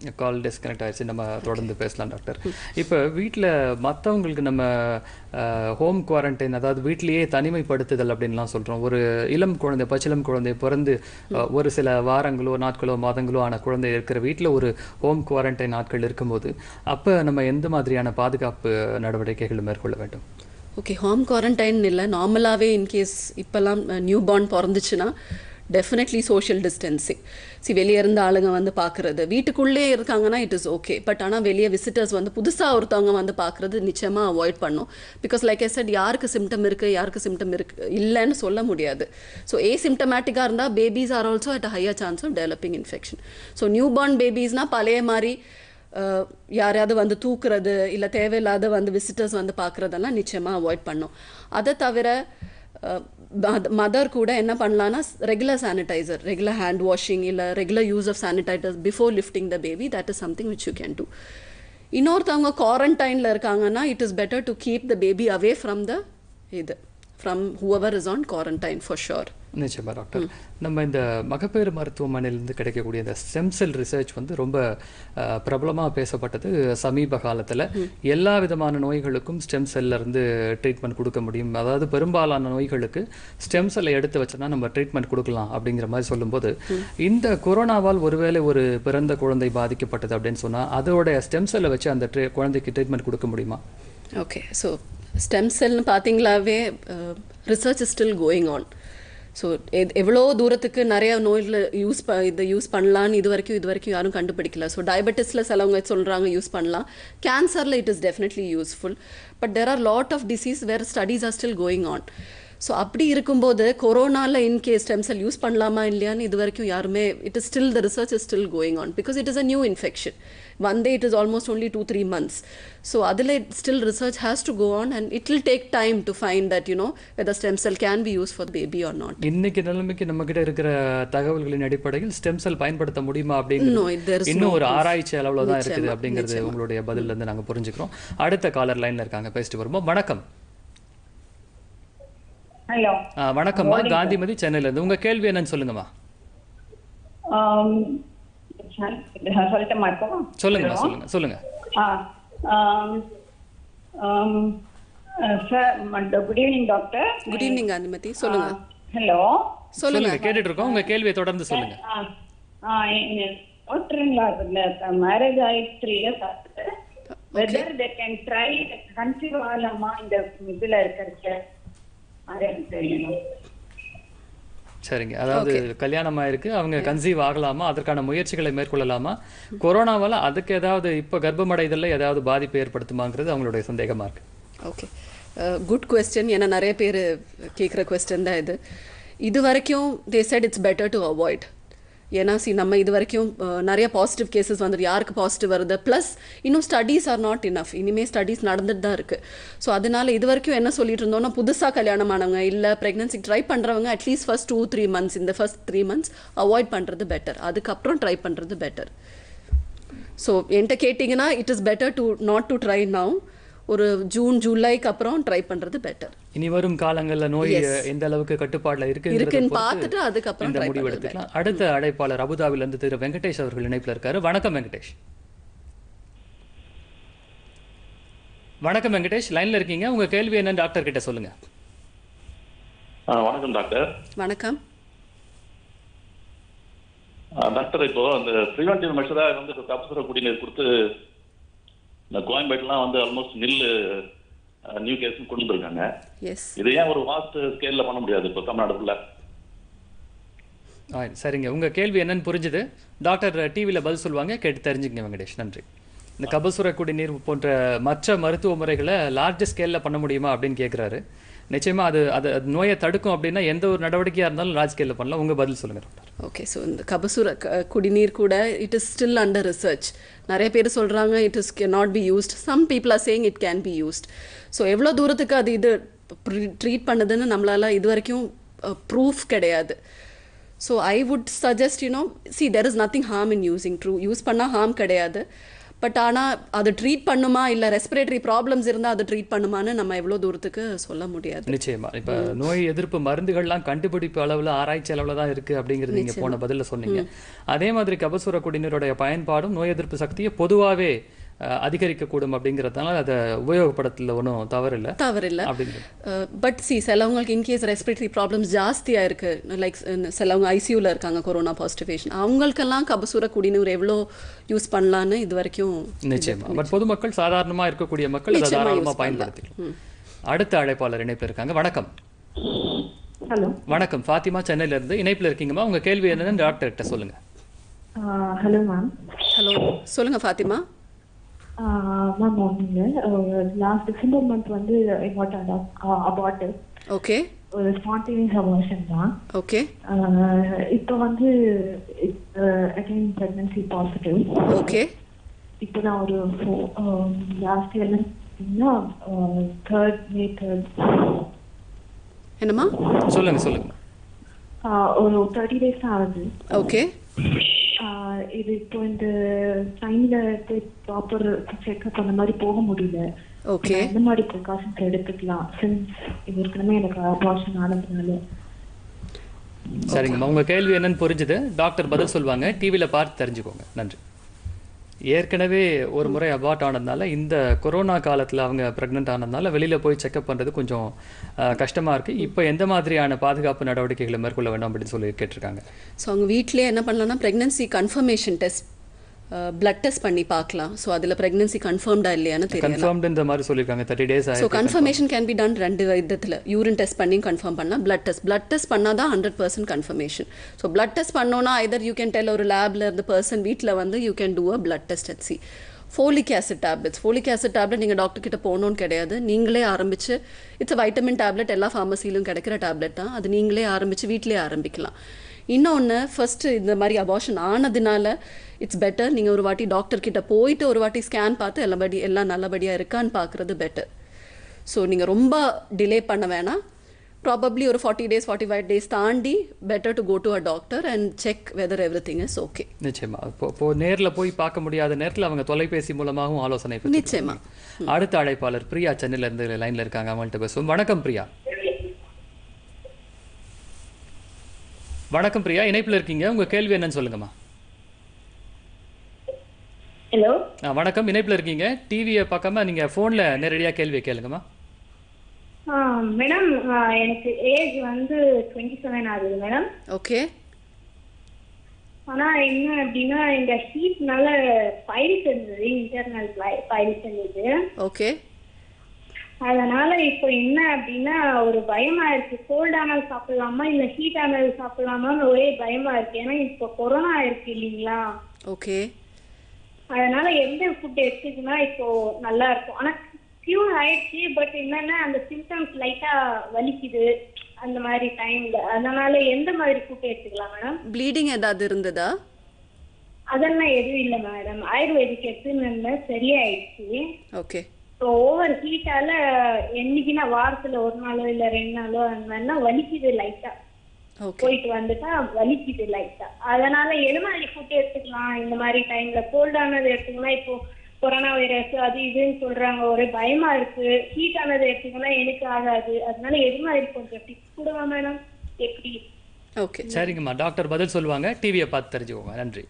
கால் டிஸ்கனெக்ட் ஆயிடுச்சு நம்ம தொடர்ந்து பேசலாம் டாக்டர் இப்போ வீட்டில் மற்றவங்களுக்கு நம்ம ஹோம் குவாரண்டைன் அதாவது வீட்டிலேயே தனிமைப்படுத்துதல் அப்படின்லாம் சொல்கிறோம் ஒரு இளம் குழந்தை பச்சிளம் குழந்தை பிறந்து அஹ், ஒரு சில வாரங்களோ நாட்களோ மாதங்களோ ஆன குழந்தை இருக்கிற வீட்டில் ஒரு ஹோம் குவாரண்டைன் நாட்கள் இருக்கும்போது அப்போ நம்ம எந்த மாதிரியான பாதுகாப்பு நடவடிக்கைகள் மேற்கொள்ள வேண்டும் ஓகே ஹோம் குவாரண்டைன் இல்லை நார்மலாகவே இன்கேஸ் இப்போல்லாம் நியூ பார்ன் பிறந்துச்சுன்னா டெஃபினெட்லி சோஷியல் டிஸ்டன்சிங் சி வெளியே இருந்த ஆளுங்க வந்து பார்க்குறது வீட்டுக்குள்ளே இருக்காங்கன்னா இட் இஸ் ஓகே பட் ஆனால் வெளியே விசிட்டர்ஸ் வந்து புதுசாக ஒருத்தவங்க வந்து பார்க்குறது நிச்சயமாக அவாய்ட் பண்ணும் பிகாஸ் லைக் ஐ செட் யாருக்கு சிம்டம் இருக்குது யாருக்கு சிம்டம் இருக்கு இல்லைன்னு சொல்ல முடியாது ஸோ ஏ சிம்டமேட்டிக்காக இருந்தால் babies are also at higher chance of developing infection so newborn பேபிஸ்னால் பழைய மாதிரி அஹ், யாரையாவது வந்து தூக்குறது இல்லை தேவையில்லாத வந்து விசிட்டர்ஸ் வந்து பார்க்குறதெல்லாம் நிச்சயமாக அவாய்ட் பண்ணும் அதை தவிர மதர் கூட என்ன பண்ணலான்னா regular sanitiser regular hand washing இல்லை regular use of sanitiser before lifting the baby that is something which you can do இன்னொருத்தவங்க குவாரண்டைனில் இருக்காங்கன்னா it is better to keep the baby away from the இது from whoever is on quarantine for sure நிச்சயமா doctor நம்ம இந்த மகப்பேறு மருத்துவமனையிலிருந்து கிடைக்கக்கூடிய இந்த ஸ்டெம் செல் ரிசர்ச் வந்து ரொம்ப அஹ், பிரபலமா பேசப்பட்டது சமீப காலத்துல எல்லா விதமான நோய்களுக்கும் ஸ்டெம் செல்ல இருந்து ட்ரீட்மெண்ட் கொடுக்க முடியும் அதாவது பெரும்பாலான நோய்களுக்கு ஸ்டெம் செல்லை எடுத்து வச்சோன்னா நம்ம ட்ரீட்மெண்ட் கொடுக்கலாம் அப்படிங்கிற மாதிரி சொல்லும்போது இந்த கொரோனாவால் ஒருவேளை ஒரு பிறந்த குழந்தை பாதிக்கப்பட்டது அப்படின்னு சொன்னா அதோட ஸ்டெம் செல்லை வச்சு அந்த tra- குழந்தைக்கு ட்ரீட்மெண்ட் கொடுக்க முடியுமா ஓகே ஸோ ஸ்டெம் செல்னு பார்த்தீங்களாவே research is still going on so எவ்வளோ தூரத்துக்கு நிறைய நோயில் யூஸ் ப இதை யூஸ் பண்ணலான்னு இது வரைக்கும் இது வரைக்கும் யாரும் கண்டுபிடிக்கல ஸோ டயபெட்டிஸில் சிலவங்க சொல்கிறாங்க யூஸ் பண்ணலாம் கேன்சரில் it is definitely useful but there are lot of disease where studies are still going on so அப்படி இருக்கும்போது கொரோனாவில் இன்கேஸ் ஸ்டெம் செல் யூஸ் பண்ணலாமா இல்லையான்னு இது வரைக்கும் யாருமே it is still the research is still going on because it is a new infection வந்தே it is almost only two three months so அதில் still research has to go on and it will take time to find that you know whether stem cell can be use for baby or not இன்னைக்கு நிலைமைக்கு நம்ம கிட்ட இருக்கிற தகவல்களின் அடிப்படையில் stem cell பயன்படுத்த முடியுமா No, அப்படிங்கிறது there is இன்னும் no ஒரு proof. ஆராய்ச்சி அளவுல தான் இருக்குது நிச்சயமா, அப்படிங்கிறது நிச்சயமா. உங்களுடைய பதில்ல இருந்து நாங்க புரிஞ்சுக்கிறோம் அடுத்த காலர் லைன்ல இருக்காங்க பேசிட்டு வரும்போது வணக்கம் ஹலோ ஆ, வணக்கம்மா காந்திமதி சென்னையில இருந்து உங்க கேள்வி என்னன்னு சொல்லுங்கம்மா சொல்லட்டுமா இப்போ சொல்லுங்கம்மா சொல்லுங்க சொல்லுங்க sir good evening doctor good evening Gandhimathi சொல்லுங்க ஹலோ சொல்லுங்க கேட்டுட்டு இருக்கோம் உங்க கேள்வியை தொடர்ந்து சொல்லுங்க டாக்டருங்களா மேரேஜ் ஆகி த்ரீ இயர்ஸ் ஆகுது whether they can try conceive ஆகலாமா இந்த இதுல இருக்கிறது அது எனக்கு தெரியணும் சரிங்க அதாவது கல்யாணம் ஆயிருக்கு அவங்க கன்சீவ் ஆகலாமா அதற்கான முயற்சிகளை மேற்கொள்ளலாமா கொரோனாவால அதுக்கு ஏதாவது இப்போ கர்ப்பமடைதல்ல ஏதாவது பாதிப்பு ஏற்படுத்துமாங்கிறது அவங்களுடைய சந்தேகமா இருக்கு ஓகே குட் கொஸ்டின் ஏன்னா நிறைய பேர் கேட்குற கொஸ்டின் தான் இது இது வரைக்கும் they said it's better to avoid ஏன்னா சி நம்ம இது வரைக்கும் அஹ், நிறைய பாசிட்டிவ் கேசஸ் வந்துட்டு யாருக்கு பாசிட்டிவ் வருது ப்ளஸ் இன்னும் ஸ்டடீஸ் ஆர் நாட் இனஃப் இனிமேல் ஸ்டடீஸ் நடந்துட்டு தான் இருக்குது ஸோ அதனால இது வரைக்கும் என்ன சொல்லிட்டு இருந்தோம்னா புதுசாக கல்யாணம் ஆனவங்க இல்லை ப்ரெக்னன்சிக்கு ட்ரை பண்ணுறவங்க at least first two three months இந்த ஃபர்ஸ்ட் த்ரீ மந்த்ஸ் அவாய்ட் பண்ணுறது பெட்டர் அதுக்கப்புறம் ட்ரை பண்ணுறது பெட்டர் ஸோ என்கிட்ட கேட்டிங்கன்னா it is better to not to try now ஒரு ஜூன் ஜூலைக்கு அப்புறம் ட்ரை பண்ணுறது பெட்டர் இனி வரும் காலங்கள்ல நோய் எந்த அளவுக்கு கட்டுப்பாடுல இருக்குங்கிறத இருக்குன்னு பொறுத்து பார்த்துட்டு அதுக்கப்புறம் இந்த try முடிவு பண்றது எடுத்துக்கலாம் அடுத்த அழைப்பாளர் அபுதாபில இருந்து திரு வெங்கடேஷ் அவர்கள் இணைப்புல இருக்காரு வணக்கம் வெங்கடேஷ் வணக்கம் வெங்கடேஷ் லைன்ல இருக்கீங்க உங்க கேள்வி என்னன்னு டாக்டர் கிட்ட சொல்லுங்க ஆ, வணக்கம் டாக்டர் வணக்கம் ஆ, டாக்டர் இப்போ அந்த ப்ரிவென்டிவ் மெஷரா வந்து இப்போ கபசுர குடிநீர் கொடுத்து இந்த கோயம்பேடுலாம் வந்து ஆல்மோஸ்ட் நில்லு நியூ கேஸ் கொண்டு வந்திருக்காங்க எஸ் இது ஏன் ஒரு வாஸ்ட் ஸ்கேல்ல பண்ண முடியாது இப்போ தமிழ்நாடு ஃபுல்லா ஆ, சரிங்க உங்க கேள்வி என்னன்னு புரிஞ்சுது டாக்டர் டிவியில பதில் சொல்லுவாங்க கேட்டு தெரிஞ்சுக்கங்க வெங்கடேஷ் நன்றி இந்த கபசுர குடிநீர் போன்ற மற்ற மருத்துவ முறைகளை லார்ஜ் ஸ்கேல்ல பண்ண முடியுமா அப்படின்னு கேக்குறாரு நிச்சயமா அது அது அது நோயை தடுக்கும் அப்படின்னா எந்த ஒரு நடவடிக்கையா இருந்தாலும் லார்ஜ் ஸ்கேல்ல பண்ணலாம் உங்க பதில் சொல்லுங்க டாக்டர் ஓகே ஸோ இந்த கபசுர க- குடிநீர் கூட it is still under research நிறைய பேர் சொல்கிறாங்க it is can not be used some people are saying it can be used so எவ்வளோ தூரத்துக்கு அது இது ட்ரீட் பண்ணுதுன்னு நம்மளால இது வரைக்கும் ப்ரூஃப் கிடையாது so I would suggest you know see there is nothing harm in using true use பண்ணால் ஹார்ம் கிடையாது பட் ஆனால் அது ட்ரீட் பண்ணுமா இல்லை ரெஸ்பிரேட்டரி ப்ராப்ளம்ஸ் இருந்தால் அது ட்ரீட் பண்ணுமான்னு நம்ம எவ்வளோ தூரத்துக்கு சொல்ல முடியாது நிச்சயமா இப்ப நோய் எதிர்ப்பு மருந்துகள்லாம் கண்டுபிடிப்பு அளவுல ஆராய்ச்சி அளவுல தான் இருக்கு அப்படிங்கிறது நீங்க போன பதில்ல சொன்னீங்க அதே மாதிரி கபசுர குடிநீருடைய பயன்பாடும் நோய் எதிர்ப்பு சக்தியை பொதுவாவே அஹ், அதிகரிக்கக்கூடும் அப்படிங்கிறதுனால அதை உபயோகப்படுத்தல ஒன்றும் தவறில்லை தவறில்லை அப்படிங்கிறது பட் சி சிலவங்களுக்கு இன்கேஸ் ரெஸ்பிரேட்டரி ப்ராப்ளம்ஸ் ஜாஸ்தியாக இருக்குது லைக் சிலவங்க ஐசியூவில் இருக்காங்க கொரோனா பாசிட்டிவ் பேஷண்ட் அவங்களுக்கெல்லாம் கபசூர குடிநீர் எவ்வளோ யூஸ் பண்ணலான்னு இது வரைக்கும் நிச்சயமா பட் பொதுமக்கள் சாதாரணமா இருக்கக்கூடிய மக்கள் அதை நிச்சயமா தாராளமா use பயன்படுத்திக்கலாம் அடுத்த அழைப்பாளர் இணைப்பு இருக்காங்க வணக்கம் ஹலோ வணக்கம் ஃபாத்திமா சென்னையில இருந்து இணைப்புல இருக்கீங்கம்மா உங்க கேள்வி என்னன்னு டாக்டர்கிட்ட சொல்லுங்க ஹலோ மேம் ஹலோ சொல்லுங்கள் ஃபாத்திமா மேம் ஒன்றுங்க லாஸ்ட் டிசம்பர் மந்த் வந்து வாட் அபார்ட் ஓகே ஒரு ஸ்பான்டேனியஸ் அபார்ஷன் தான் ஓகே ஆஹ் இப்போ வந்து அகைன் ப்ரெக்னன்சி பாசிட்டிவ் ஓகே இப்போ நான் ஒரு லாஸ்ட் இயர்ல பார்த்தீங்கன்னா தேர்ட் மே தேர்ட் என்னம்மா சொல்லுங்க சொல்லுங்க ஒரு தேர்ட்டி டேஸ் தான் ஆகுது ஓகே ஆஹ் இது இப்போ இந்த டைம்ல ப்ராப்பர் செக்அப் அந்த மாதிரி போக முடியல ஓகே நான் எந்த மாதிரி ப்ரிகாஷன்ஸ் எடுத்துக்கலாம் சின்ஸ் இது ஏற்கனவே எனக்கு அபார்ஷன் ஆனதுனால சரிங்கம்மா உங்க கேள்வி என்னன்னு புரிஞ்சுது டாக்டர் பதில் சொல்லுவாங்க டிவியில பார்த்து தெரிஞ்சுக்கோங்க நன்றி ஏற்கனவே ஒரு முறை அபார்ட் ஆனதுனால இந்த கொரோனா காலத்துல அவங்க ப்ரெக்னென்ட் ஆனதுனால வெளியில போய் செக்அப் பண்றது கொஞ்சம் அஹ், கஷ்டமா இருக்கு இப்போ எந்த மாதிரியான பாதுகாப்பு நடவடிக்கைகளை மேற்கொள்ள வேண்டும் அப்படின்னு சொல்லி கேட்டிருக்காங்க ஸோ அவங்க வீட்டிலே என்ன பண்ணலாம்னா pregnancy confirmation test blood test பண்ணி பார்க்கலாம் ஸோ அதில் ப்ரெக்னன்சி கன்ஃபர்ம்டா இல்லையான்னு தெரியலாம் கன்ஃபார்ம்டு இந்த மாதிரி சொல்லியிருக்காங்க தேர்ட்டி டேஸ் ஸோ ஆயிருக்கு கன்ஃபர்மேஷன் கேன் பி டன் ரெண்டு விதத்தில் யூரின் டெஸ்ட் பண்ணி கன்ஃபார்ம் பண்ணலாம் பிளட் டெஸ்ட் பிளட் டெஸ்ட் பண்ணால் தான் hundred percent confirmation so blood test பண்ணோன்னா ஐதர் யூ கேன் டெல் ஒரு லேப்ல இருந்து பர்சன் வீட்டில் வந்து you can do a blood test at see folic acid tablets folic acid tablet நீங்கள் டாக்டர் கிட்ட போகணும்னு கிடையாது நீங்களே ஆரம்பிச்சு இட்ஸ் வைட்டமின் டேப்லெட் எல்லா ஃபார்மசிலும் கிடைக்கிற டேப்லெட் தான் அது நீங்களே ஆரம்பிச்சு வீட்டிலே ஆரம்பிக்கலாம் இன்னொன்று ஃபர்ஸ்ட் இந்த மாதிரி அபார்ஷன் ஆனதுனால இட்ஸ் பெட்டர் நீங்கள் ஒரு வாட்டி டாக்டர் கிட்ட போயிட்டு ஒரு வாட்டி ஸ்கேன் பார்த்து எல்லாபடி எல்லாம் நல்லபடியாக இருக்கான்னு பார்க்குறது பெட்டர் ஸோ நீங்கள் ரொம்ப டிலே பண்ண வேணாம் ப்ராபப்ளி ஒரு forty days forty five days தாண்டி better to go to a doctor and check whether everything is okay நிச்சயமா இப்போ இப்போ நேர்ல போய் பார்க்க முடியாத நேரத்துல அவங்க தொலைபேசி மூலமாகவும் ஆலோசனை பெற்றுக் நிச்சயமா. கொள்ளலாம். அடுத்த அழைப்பாளர் பிரியா சென்னையில இருந்து லைன்ல இருக்காங்க அவங்கள்ட்ட பேசுவோம் வணக்கம் பிரியா வணக்கம் பிரியா இணைப்புல இருக்கீங்க உங்க கேள்வி என்னன்னு சொல்லுங்கம்மா ஹலோ ஆ, வணக்கம் இணைப்புல இருக்கீங்க டிவியை பார்க்காம நீங்க போன்ல நேரடியா கேள்வியை கேளுங்கம்மா மேடம் எனக்கு ஏஜ் வந்து டுவெண்ட்டி செவன் ஆகுது மேடம் ஓகே ஆனா என்ன அப்படின்னா இந்த ஹீட்னால பைல்ஸ் இருந்தது இன்டர்னல் பைல்ஸ் இருந்தது ஓகே அதனால இப்போ என்ன அப்படின்னா ஒரு பயமா இருக்கு கோல்ட் ஆனால் சாப்பிடலாமா இல்ல ஹீட் ஆனால் சாப்பிடலாமான்னு ஒரே பயமா இருக்கு ஏன்னா இப்போ கொரோனா இருக்கு இல்லைங்களா ஓகே அதனால எந்த ஃபுட் எடுத்துக்கினா இப்போ நல்லா இருக்கும் ஆனா கியூர் ஆயிடுச்சு பட் என்னன்னா அந்த சிம்டம்ஸ் லைட்டா வலிக்குது அந்த மாதிரி டைம்ல அதனால எந்த மாதிரி ஃபுட் எடுத்துக்கலாம் மேடம் ப்ளீடிங் ஏதாவது இருந்ததா அதெல்லாம் எதுவும் இல்லை மேடம் ஆயுர்வேதிக் எடுத்துன்னு சரியாயிடுச்சு ஓகே ஸோ ஓவர் ஹீட்டால என்னைக்குன்னா வாரத்துல ஒரு நாளோ இல்ல ரெண்டு நாளோ அந்த மாதிரினா வலிக்குது லைட்டா ஓகே போயிட்டு வந்துட்டா வலிக்குது லைட்டா அதனால எது மாதிரி ஃபுட் எடுத்துக்கலாம் இந்த மாதிரி டைம்ல கோல்டானது எடுத்துக்கலாம் இப்போ கொரோனா வைரஸ் அது இதுன்னு சொல்றாங்க ஒரே பயமா இருக்கு ஹீட் ஆனது எடுத்துக்கலாம் எனக்கு ஆகாது அதனால எது மாதிரி கொஞ்சம் டிப்ஸ் கொடுங்க மேடம் எப்படி ஓகே சரிங்கம்மா டாக்டர் பதில் சொல்லுவாங்க டிவியை பார்த்து தெரிஞ்சுக்கோங்க நன்றி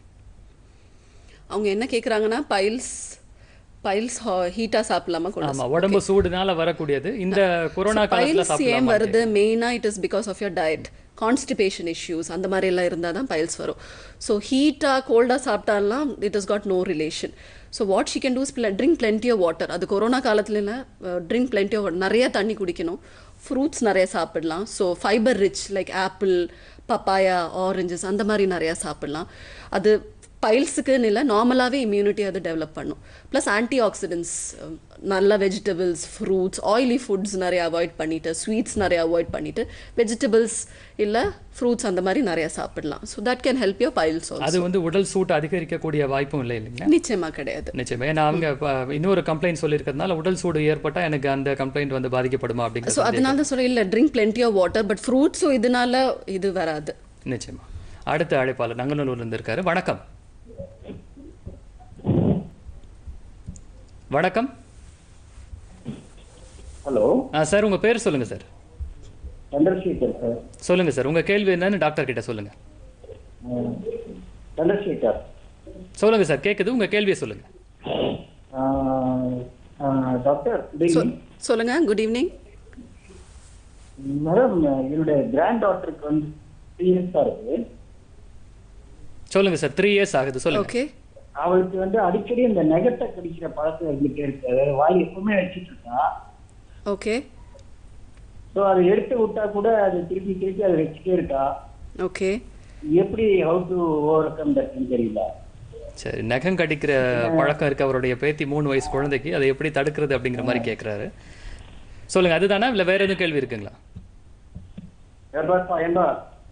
அவங்க என்ன கேட்குறாங்கன்னா பைல்ஸ் பைல்ஸ் ஹீட்டாக சாப்பிடலாமா கொள்ள ஆமா உடம்பு சூடுனால வரக்கூடியது இந்த கொரோனா காலத்துல பைல்ஸ் ஏன் சாப்பிடலாமா வருது மெயினாக it is because of your diet constipation issues அந்த மாதிரி எல்லாம் இருந்தால் தான் பைல்ஸ் வரும் ஸோ ஹீட்டாக கோல்டாக சாப்பிட்டாலாம் it is got no relation so what she can do is drink plenty of water அது கொரோனா காலத்துல ட்ரிங்க் plenty of நிறைய தண்ணி குடிக்கணும் ஃப்ரூட்ஸ் நிறைய சாப்பிடலாம் so fibre rich like apple papaya oranges அந்த மாதிரி நிறையா சாப்பிடலாம் அது பைல்ஸுக்குன்னு இல்லை நார்மலாகவே இம்யூனிட்டி அது டெவலப் பண்ணும் ப்ளஸ் ஆன்டி ஆக்சிடென்ட்ஸ் நல்ல வெஜிடபிள்ஸ் ஃப்ரூட்ஸ் ஆயிலி ஃபுட்ஸ் நிறைய அவாய்ட் பண்ணிட்டு ஸ்வீட்ஸ் நிறைய அவாய்ட் பண்ணிட்டு வெஜிடபிள்ஸ் இல்லை ஃப்ரூட்ஸ் அந்த மாதிரி நிறைய சாப்பிடலாம் so that can help your piles அது வந்து உடல் சூட்டு அதிகரிக்கக்கூடிய வாய்ப்பும் இல்லை இல்லைங்களா நிச்சயமா கிடையாது நிச்சயமா ஏன்னா அவங்க இப்ப இன்னொரு கம்ப்ளைண்ட் சொல்லியிருக்கிறதுனால உடல் சூடு ஏற்பட்டா எனக்கு அந்த கம்ப்ளைண்ட் வந்து பாதிக்கப்படுமா ஸோ அப்படிங்கிறது அதனால தான் சொல்ல இல்லை drink plenty of water but ஃப்ரூட்ஸும் இதனால இது வராது நிச்சயமா அடுத்த அழைப்பாளர் நங்கநல்லூர்ல இருந்து இருக்காரு வணக்கம் வணக்கம் ஹலோ ஆ சார் உங்க பேர் சொல்லுங்க சார் சந்திரசேகர் சார் சொல்லுங்க சார் உங்க கேள்வி என்னன்னு டாக்டர் கிட்ட சொல்லுங்க அஹ், சந்திரசேகர் சொல்லுங்க சார் கேக்குது உங்க கேள்வியை சொல்லுங்க அஹ், அஹ், டாக்டர் குட் சொ- சொல்லுங்க குட் ஈவினிங் மேடம் என்னுடைய கிராண்ட் டாட்டருக்கு வந்து த்ரீ இயர்ஸா இருக்கு சொல்லுங்க சார் த்ரீ இயர்ஸ் ஆகுது சொல்லுங்க ஓகே அவளுக்கு வந்து அடிக்கடி இந்த நெகத்தை கடிக்கிற பழக்கம் இருந்துட்டே இருக்கு அதாவது வாய் எப்பவுமே வச்சுட்டு இருக்கா ஓகே ஸோ அதை எடுத்து விட்டா கூட அது திருப்பி திருப்பி அதை வச்சுட்டே இருக்கா ஓகே எப்படி ஹவு டு ஓவர் கம் தட்னு தெரியல சரி நகம் கடிக்கிற பழக்கம் இருக்கு அவருடைய பேத்தி மூணு வயசு குழந்தைக்கு அதை எப்படி தடுக்கிறது அப்படிங்கிற மாதிரி கேட்குறாரு சொல்லுங்க அதுதானா இல்லை வேற எதுவும் கேள்வி இருக்குங்களா எர்பாஸ்பா ஏண்டா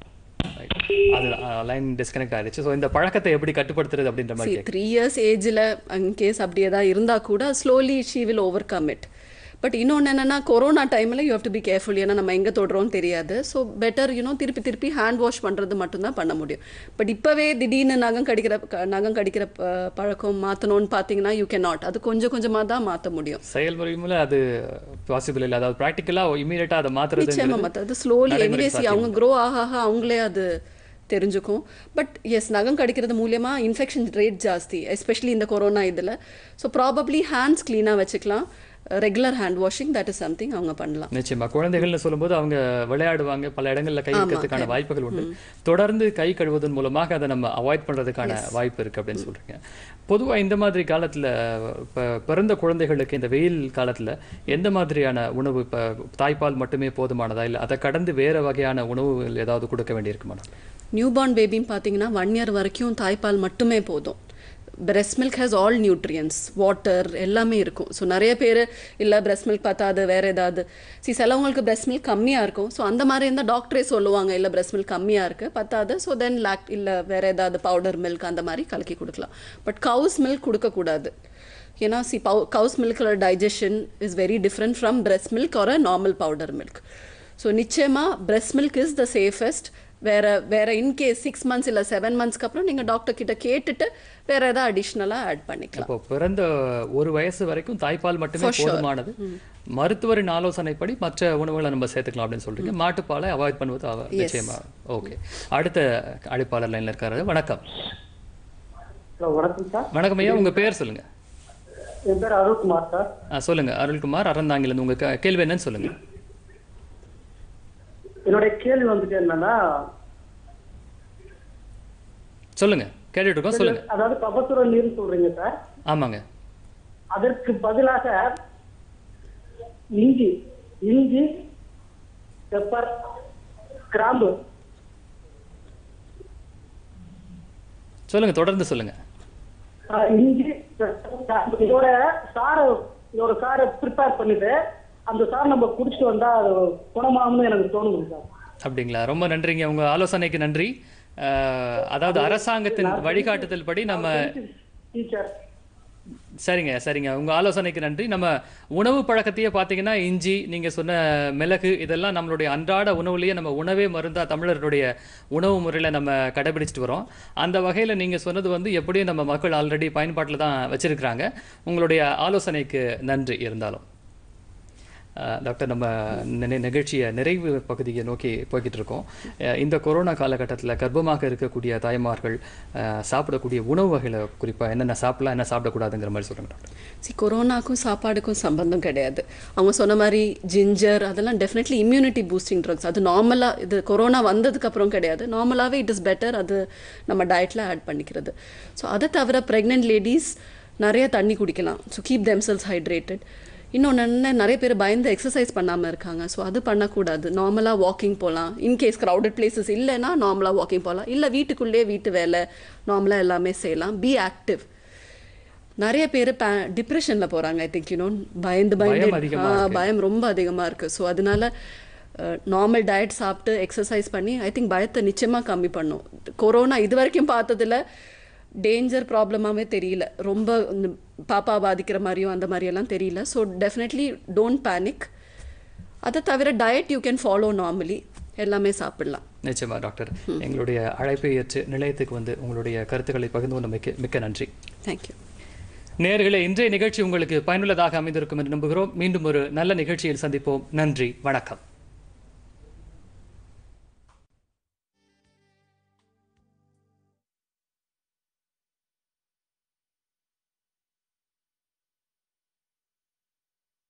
அது லைன் டிஸ்கனெக்ட் ஆயிடுச்சு ஸோ இந்த பழக்கத்தை எப்படி கட்டுப்படுத்துறது அப்படின்ற மாதிரி கேட்குறேன் த்ரீ இயர்ஸ் ஏஜில் கேஸ் அப்படியே தான் இருந்தால் கூட slowly she will overcome it but இன்னொன்று என்னென்னா கொரோனா டைமில் you have to be careful ஏன்னா நம்ம எங்கே தொடுறோம்னு தெரியாது ஸோ பெட்டர் யூனோ திருப்பி திருப்பி ஹேண்ட் வாஷ் பண்ணுறது மட்டும்தான் பண்ண முடியும் பட் இப்போவே திடீர்னு நகம் கடிக்கிற க- நகம் கடிக்கிற ப- பழக்கம் மாற்றணும்னு பார்த்தீங்கன்னா யூ கேன் நாட் அது கொஞ்சம் கொஞ்சமாக தான் மாற்ற முடியும் செயல்முறை மூலம் அது பாசிபிள் இல்லை அதாவது ப்ராக்டிக்கலாக இமீடியட்டாக அதை நிச்சயமா மாற்றுறது மற்ற அது ஸ்லோலி நடைமுறை எனிவேஸ் அவங்க க்ரோ ஆக ஆக அவங்களே அது தெரிஞ்சுக்கும் பட் எஸ் நகம் கடிக்கிறது மூலியமா இன்ஃபெக்ஷன் ரேட் ஜாஸ்தி எஸ்பெஷலி இந்த கொரோனா இதில் ஸோ ப்ராபப்ளி ஹேண்ட்ஸ் க்ளீனாக வச்சுக்கலாம் regular hand washing that is something அவங்க பண்ணலாம் நிச்சயமா குழந்தைகள்னு சொல்லும்போது அவங்க விளையாடுவாங்க பல இடங்கள்ல கை வைக்கிறதுக்கான வாய்ப்புகள் உண்டு தொடர்ந்து கை கழுவுவதன் மூலமாக அதை நம்ம அவாய்ட் பண்றதுக்கான வாய்ப்பு இருக்கு அப்படின்னு சொல்றீங்க பொதுவா இந்த மாதிரி காலத்துல இப்ப பிறந்த குழந்தைகளுக்கு இந்த வெயில் காலத்துல எந்த மாதிரியான உணவு இப்ப தாய்ப்பால் மட்டுமே போதுமானதா இல்ல அதை கடந்து வேற வகையான உணவுகள் ஏதாவது கொடுக்க வேண்டியிருக்குமா நியூபார்ன் பேபின்னு பார்த்தீங்கன்னா ஒன் இயர் வரைக்கும் தாய்ப்பால் மட்டுமே போதும் breast milk has all nutrients water எல்லாமே இருக்கும் ஸோ நிறைய பேர் இல்லை breast milk பத்தாது வேற ஏதாவது சி சிலவங்களுக்கு breast milk கம்மியாக இருக்கும் ஸோ அந்த மாதிரி இருந்தால் டாக்டரே சொல்லுவாங்க இல்லை breast milk கம்மியாக இருக்குது பத்தாது ஸோ தென் லாக் இல்லை வேற ஏதாவது பவுடர் மில்க் அந்த மாதிரி கலக்கி கொடுக்கலாம் பட் கவுஸ் மில்க் கொடுக்கக்கூடாது ஏன்னா சி பவு கவுஸ் மில்கோட digestion is very different from breast milk or a normal powder milk so நிச்சயமாக breast milk is the safest வேற வேற இன்கேஸ் சிக்ஸ் மந்த்ஸ் இல்லை செவன் மந்த்ஸ்க்கு அப்புறம் நீங்கள் டாக்டர் கிட்ட கேட்டுட்டு வேற ஏதாவது அடிஷ்னலாக ஆட் பண்ணிக்கலாம் இப்போ பிறந்த ஒரு வயசு வரைக்கும் தாய்ப்பால் மட்டுமே For sure. போதுமானது மருத்துவரின் ஆலோசனைப்படி மற்ற உணவுகளை நம்ம சேர்த்துக்கலாம் அப்படின்னு சொல்றீங்க மாட்டுப்பாலை அவாய்ட் பண்ணுவது அவ- நிச்சயமா ஓகே அடுத்த அழைப்பாளர் லைன்ல இருக்காரு வணக்கம் ஹலோ வணக்கம் சார் வணக்கம் ஐயா உங்க பேர் சொல்லுங்க என் பேர் அருள்குமார் சார் ஆ, சொல்லுங்க அருள்குமார் அறந்தாங்கிலிருந்து உங்க க- கேள்வி என்னன்னு சொல்லுங்க என்னுடைய கேள்வி வந்துட்டு என்னன்னா சொல்லுங்க கேட்டுட்டு இருக்கோம் சொல்லுங்க அதாவது கபசுர நீர் சொல்றீங்க சார் ஆமாங்க அதற்கு பதிலாக இஞ்சி இஞ்சி பெப்பர் கிராம்பு சொல்லுங்க தொடர்ந்து சொல்லுங்க ஆஹ், இஞ்சி பெப்பர், கிராம்பு இதோட சாரை இதோட சாரை ப்ரிப்பேர் பண்ணிட்டு அந்த சார் நம்ம குடிச்சிட்டு வந்தா அது குணமாகும்னு எனக்கு தோணுது சார் அப்படிங்களா ரொம்ப நன்றிங்க உங்க ஆலோசனைக்கு நன்றி அஹ், அதாவது அரசாங்கத்தின் வழிகாட்டுதல் படி நம்ம டீச்சர் சரிங்க சரிங்க உங்க ஆலோசனைக்கு நன்றி நம்ம உணவு பழக்கத்தையே பார்த்தீங்கன்னா இஞ்சி நீங்க சொன்ன மிளகு இதெல்லாம் நம்மளுடைய அன்றாட உணவுலயே நம்ம உணவே மருந்தா தமிழருடைய உணவு முறையில நம்ம கடைபிடிச்சிட்டு வரோம் அந்த வகையில நீங்க சொன்னது வந்து எப்படியும் நம்ம மக்கள் ஆல்ரெடி பயன்பாட்டில் தான் வச்சிருக்கிறாங்க உங்களுடைய ஆலோசனைக்கு நன்றி இருந்தாலும் அஹ், டாக்டர் நம்ம நி- நிகழ்ச்சியை நிறைவு பகுதியை நோக்கி போய்கிட்டு இருக்கோம் அஹ், இந்த கொரோனா காலகட்டத்தில் கர்ப்பமாக இருக்கக்கூடிய தாய்மார்கள் அஹ், சாப்பிடக்கூடிய உணவு வகைகளை குறிப்பாக என்னென்ன சாப்பிடலாம் என்ன சாப்பிடக்கூடாதுங்கிற மாதிரி சொல்லுங்க டாக்டர் சி கொரோனாக்கும் சாப்பாடுக்கும் சம்பந்தம் கிடையாது அவங்க சொன்ன மாதிரி ஜிஞ்சர் அதெல்லாம் டெஃபினெட்லி இம்யூனிட்டி பூஸ்டிங் ட்ரக்ஸ் அது நார்மலாக இது கொரோனா வந்ததுக்கு அப்புறம் கிடையாது நார்மலாகவே இட் இஸ் பெட்டர் அது நம்ம டயட்டில் ஆட் பண்ணிக்கிறது ஸோ அதை தவிர ப்ரெக்னென்ட் லேடிஸ் நிறைய தண்ணி குடிக்கலாம் ஸோ கீப் தெம்செல்ஸ் ஹைட்ரேட்டட் இன்னொன்று என்ன நிறைய பேர் பயந்து எக்ஸசைஸ் பண்ணாமல் இருக்காங்க ஸோ அது பண்ணக்கூடாது நார்மலாக வாக்கிங் போகலாம் இன்கேஸ் க்ரௌடட் பிளேசஸ் இல்லைன்னா நார்மலாக வாக்கிங் போகலாம் இல்லை வீட்டுக்குள்ளே வீட்டு வேலை நார்மலாக எல்லாமே செய்யலாம் பி ஆக்டிவ் நிறைய பேர் டிப்ரெஷனில் போகிறாங்க ஐ திங்க் யூனோ பயந்து பயம் பயந்து அதிகமா ஆ, இருக்கு. பயம் ரொம்ப அதிகமாக இருக்குது ஸோ அதனால நார்மல் டயட் சாப்பிட்டு எக்ஸசைஸ் பண்ணி ஐ திங்க் பயத்தை நிச்சயமாக கம்மி பண்ணும் கொரோனா இது வரைக்கும் பார்த்ததுல டேஞ்சர் ப்ராப்ளமாகவே தெரியல ரொம்ப இந்த பாப்பா பாதிக்கிற மாதிரியும் அந்த மாதிரியெல்லாம் தெரியல ஸோ டெஃபினெட்லி டோன்ட் பேனிக் அதை தவிர diet you can follow normally எல்லாமே சாப்பிடலாம் நிச்சயமா டாக்டர் எங்களுடைய அழைப்பை ஏற்று நிலையத்துக்கு வந்து உங்களுடைய கருத்துக்களை பகிர்ந்து கொண்ட மிக்க மிக்க நன்றி தேங்க்யூ நேயர்களே இன்றைய நிகழ்ச்சி உங்களுக்கு பயனுள்ளதாக அமைந்திருக்கும் என்று நம்புகிறோம் மீண்டும் ஒரு நல்ல நிகழ்ச்சியில் சந்திப்போம் நன்றி வணக்கம்